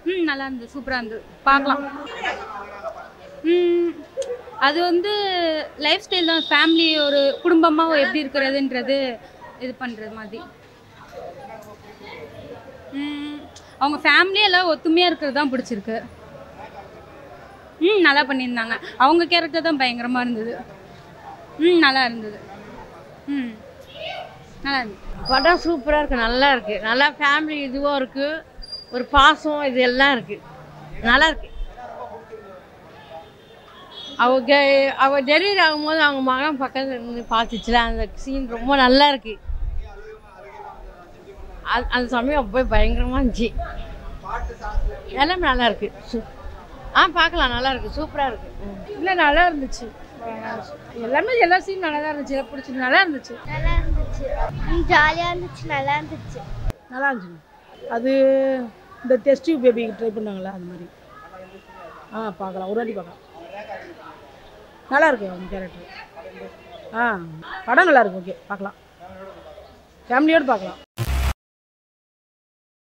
ம் நல்லா இருந்தது சூப்பராக இருந்தது பார்க்கலாம் ம் அது வந்து லைஃப் ஸ்டைல் தான் ஃபேமிலி ஒரு குடும்பமாக எப்படி இருக்கிறதுன்றது இது பண்ணுறது மாதிரி ம், அவங்க ஃபேமிலி எல்லாம் ஒத்துமையாக இருக்கிறது தான் பிடிச்சிருக்கு ம் நல்லா பண்ணியிருந்தாங்க அவங்க கேரக்டர் தான் பயங்கரமாக இருந்தது ம் நல்லா இருந்தது ம் நல்லா இருந்தது படம் சூப்பராக இருக்குது நல்லா இருக்குது நல்லா ஃபேமிலி இதுவும் இருக்குது ஒரு பாசம் இது எல்லாம் இருக்குது நல்லா இருக்கு அவங்க அவ டெலிவரி ஆகும்போது அவங்க மகன் பக்கத்தில் இருந்து பார்த்துச்சுல அந்த சீன் ரொம்ப நல்லா இருக்கு அது அந்த சமயம் அப்போ பயங்கரமாக இருந்துச்சு எல்லாமே நல்லா இருக்கு சு- ஆ பார்க்கலாம் நல்லா இருக்கு சூப்பராக இருக்கு ம். இல்லை நல்லா இருந்துச்சு எல்லாமே எல்லா சீன் நல்லா தான் இருந்துச்சு எனக்கு பிடிச்சிருந்து நல்லா இருந்துச்சு நல்லா இருந்துச்சு ஜாலியாக இருந்துச்சு நல்லா இருந்துச்சு நல்லா இருந்துச்சு அது இந்த டெஸ்ட் பேபிக்கு ட்ரை பண்ணாங்களே அது மாதிரி ஆ பார்க்கலாம் ஒரு வாட்டி பார்க்கலாம் நல்லா இருக்கு அவங்க கேரக்டர் ஆ படம் நல்லா இருக்கு ஓகே பார்க்கலாம் ஃபேமிலியோடு பார்க்கலாம்